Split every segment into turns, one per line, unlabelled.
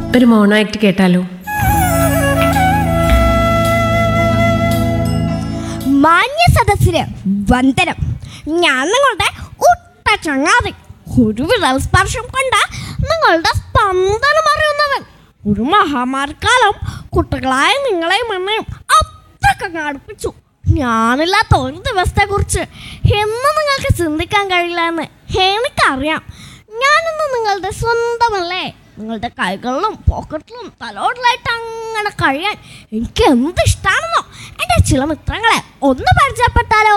ഒരു മോണാക്ട് കേട്ടാലോ
മാന്യ സദസ്സിന് വന്ദനം ഞാൻ നിങ്ങളുടെ ഉട്ട ചങ്ങാതി ഒരു വിരൽ സ്പർശം കൊണ്ട് നിങ്ങളുടെ സ്പന്ദനം അറിയുന്നവൻ ഒരു മഹാമാരിക്കാലം കുട്ടികളായ നിങ്ങളെയും എന്നെയും അത്രക്കങ്ങ് അടുപ്പിച്ചു ഞാനില്ലാത്ത ഒരു ദിവസത്തെ കുറിച്ച് എന്ന് നിങ്ങൾക്ക് ചിന്തിക്കാൻ കഴിയില്ല എന്ന് എനിക്കറിയാം ഞാനിന്ന് നിങ്ങളുടെ സ്വന്തമല്ലേ നിങ്ങളുടെ കൈകളിലും പോക്കറ്റിലും തലോടിലായിട്ട് അങ്ങനെ കഴിയാൻ എനിക്ക് എന്ത് ഇഷ്ടമാണെന്നോ എൻ്റെ ചില മിത്രങ്ങളെ ഒന്ന് പരിചയപ്പെട്ടാലോ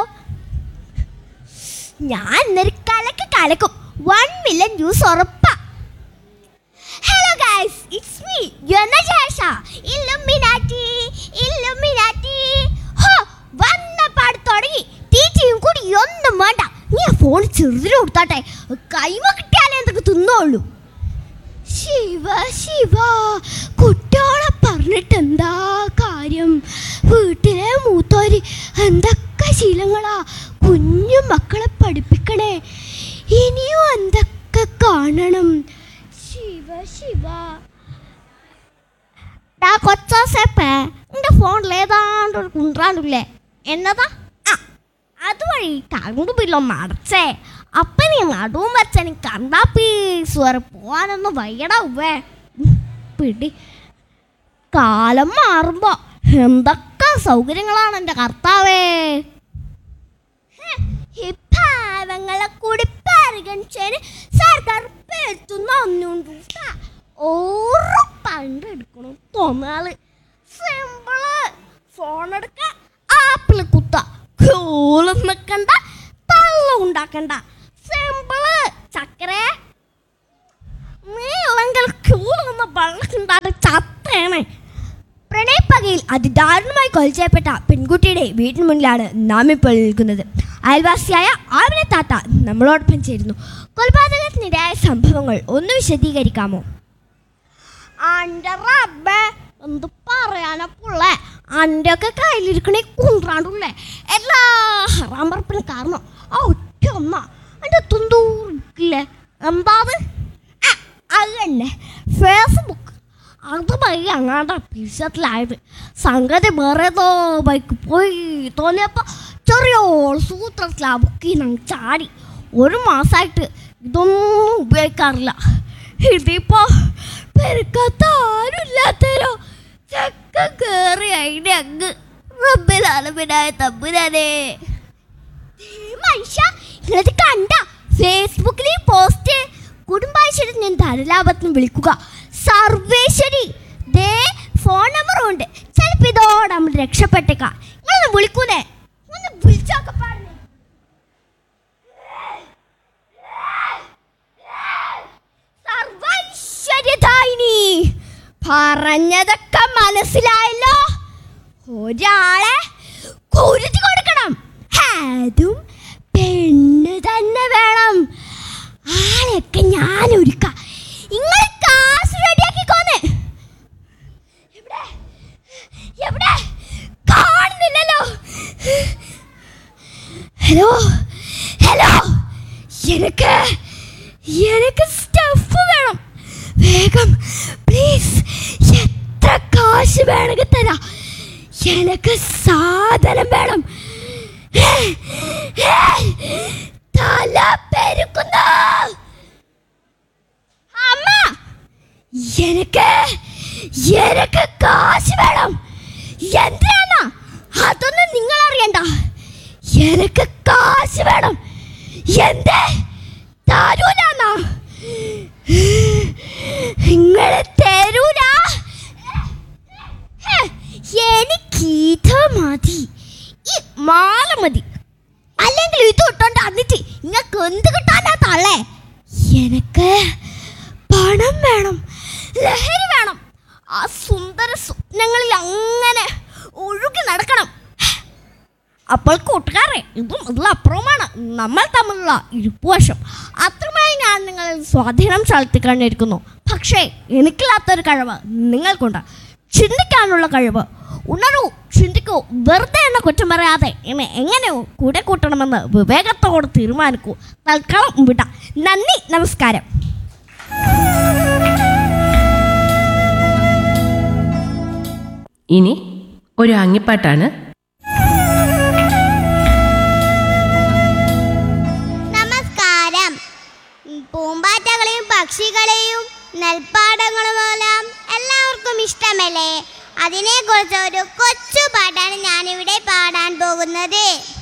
ഞാൻ ഇന്നൊരു കലക്ക് കലക്കും വൺ മില്യൺ വ്യൂസ് ഉറപ്പാ ഹലോ ഗൈസ് ഇറ്റ്സ് മീ യനജേഷ ഇല്ലുമിനാറ്റി ഇല്ലുമിനാറ്റി ഹോ വന്നപ്പാട് തുടങ്ങി തീറ്റയും കൂടി ഒന്നും വേണ്ട നീ ആ ഫോൺ ചെറുതിന് കൊടുത്താട്ടെ കൈമ കിട്ടിയാലേ എന്തൊക്കെ തിന്നോളൂ ശിവ ശിവ കുട്ടിയോളെ പറഞ്ഞിട്ട് എന്താ കാര്യം വീട്ടിലെ മൂത്തോര് എന്തൊക്കെ ശീലങ്ങളാ കുഞ്ഞു മക്കളെ പഠിപ്പിക്കണേ ഇനിയും എന്തൊക്കെ കാണണം ശിവ ശിവ ഡാ കൊച്ചാസേപ്പേ എൻ്റെ ഫോണിൽ ഏതാണ്ട് ഒരു കുണ്ടാണ്ടില്ലേ എന്നതാ ആ അതുവഴി കറണ്ട് ബില്ലൊന്ന് അടച്ചേ അപ്പൊ നീ നടുവും വെച്ച നീ കണ്ടാ പീസ് വരെ പോവാനൊന്നും വയ്യടാ ഉവ്വേ ഉം, പിടി കാലം മാറുമ്പോ എന്തൊക്കെ സൗകര്യങ്ങളാണ് എൻ്റെ കർത്താവേ ഹെ, ഈ പാവങ്ങളെ കൂടി പരിഗണിച്ചതിന് സർക്കാർ പേറ്റുന്ന ഒന്നുണ്ട് ഓരോ പണ്ട് എടുക്കണം തോന്നാള് സിമ്പിള് ഫോൺ എടുക്ക ആപ്പിൾ കുത്ത കൂളും നിൽക്കണ്ട തള്ളം ഉണ്ടാക്കണ്ട സിമ്പിള് ചക്കരേ നീ ഇല്ലെങ്കിൽ കൂളുന്ന വെള്ളം ചത്തേണേ പ്രണയപ്പകയിൽ അതിദാരുണമായി കൊലച്ചേപ്പെട്ട പെൺകുട്ടിയുടെ വീട്ടിന് മുന്നിലാണ് നാം ഇപ്പോൾ നിൽക്കുന്നത് അയൽവാസിയായ ആമിനെ താത്ത നമ്മളോടൊപ്പം ചേരുന്നു കൊലപാതകത്തിനിടയായ സംഭവങ്ങൾ ഒന്ന് വിശദീകരിക്കാമോ അന്റെ റബ്ബേ എന്ത് പറയാനാ പുള്ളേ അന്റെ ഒക്കെ കയ്യിലിരിക്കണേ കുന്ത്രാണ്ടുള്ളേ എല്ലാ ഹറാമ്പറപ്പിനും കാരണം ആ ഒറ്റ ഒന്ന അന്റെ തുന്തൂറില്ലേ എന്താത് ആ, അത് തന്നെ ഫേസ്ബുക്ക് അത് വഴി അങ്ങാണ്ട പിശത്തിലായത് സംഗതി വേറെ ഏതോ ബൈക്ക് പോയി തോന്നിയപ്പോൾ ചെറിയ സൂത്രത്തിലാ ബുക്കിൽ നിന്ന് ചാടി ഒരു മാസമായിട്ട് ഇതൊന്നും ഉപയോഗിക്കാറില്ല ഇതിപ്പോ പെരുക്കാത്ത ആരുമില്ലാത്തല്ലോ ചക്ക കേറി അതിന്റെ അങ്ങ് റബ്ബിലാലമിനായ തമ്പുരാനെ മനുഷ്യ നിങ്ങളത് കണ്ട ഫേസ്ബുക്കിൽ ഈ പോസ്റ്റ് കുടുംബാശ്വരി ഞാൻ ധനലാഭത്തിന് വിളിക്കുക സർവേശ്വരി ദേ ഫോൺ നമ്പറും ഉണ്ട് ചിലപ്പോൾ ഇതോടെ നമ്മൾ രക്ഷപ്പെട്ടേക്കാം നിങ്ങളൊന്ന് വിളിക്കൂലേ ഒന്ന് വിളിച്ചൊക്കെ പറഞ്ഞു സർവൈശ്വര്യദായിനി പറഞ്ഞതൊക്കെ മനസ്സിലായല്ലോ ഒരാളെ കുരുതി കൊടുക്കണം അതും പെണ്ണ് തന്നെ വേണം ആളെയൊക്കെ ഞാൻ ഒരുക്കാം നിങ്ങൾ കാശ് റെഡിയാക്കിക്കോന്ന് എവിടെ എവിടെ കാണുന്നില്ലല്ലോ ഹലോ ഹലോ എനിക്ക് എനിക്ക് സ്റ്റഫ് വേണം വേഗം പ്ലീസ് എത്ര കാശ് വേണമെങ്കിൽ തരാം എനിക്ക് സാധനം വേണം തല പെരുക്കുന്നു അമ്മ എനിക്ക് എനിക്ക് കാശ് വേണം എന്തിനാ അതൊന്നും നിങ്ങൾ അറിയണ്ട എനിക്ക് കാശ് വേണം എന്തേ തരൂലാന്നാ നിങ്ങൾ തരൂല എനിക്ക് ഇത് മതി ഈ മാല മതി അല്ലെങ്കിൽ ഇത് ഇട്ടോണ്ട് എന്നിട്ട് നിങ്ങൾക്ക് എന്ത് കിട്ടാനാ തള്ളേ എനിക്ക് പണം വേണം ലഹരി വേണം ആ സുന്ദര സ്വപ്നങ്ങളിൽ അങ്ങനെ ഒഴുകി നടക്കണം അപ്പോൾ കൂട്ടുകാരെ ഇതും ഇതിലപ്പുറവുമാണ് നമ്മൾ തമ്മിലുള്ള ഇരിപ്പുവശം അത്രമായി ഞാൻ നിങ്ങളിൽ സ്വാധീനം ചെലുത്തിക്കണ്ടിരിക്കുന്നു പക്ഷേ എനിക്കില്ലാത്തൊരു കഴിവ് നിങ്ങൾക്കുണ്ട് ചിന്തിക്കാനുള്ള കഴിവ് ഉണരൂ ചിന്തിക്കൂ വെറുതെ എന്നെ കുറ്റം പറയാതെ എന്നെ എങ്ങനെയോ കൂടെ കൂട്ടണമെന്ന് വിവേകത്തോട് തീരുമാനിക്കൂ തൽക്കാലം വിടാം നന്ദി നമസ്കാരം
ഇനി ഒരു ആംഗ്യപ്പാട്ടാണ്
നമസ്കാരം പൂമ്പാറ്റകളെയും പക്ഷികളെയും നെൽപ്പാടങ്ങളുമെല്ലാം എല്ലാവർക്കും ഇഷ്ടമല്ലേ അതിനെക്കുറിച്ച് ഒരു കൊച്ചു പാട്ടാണ് ഞാനിവിടെ പാടാൻ പോകുന്നത്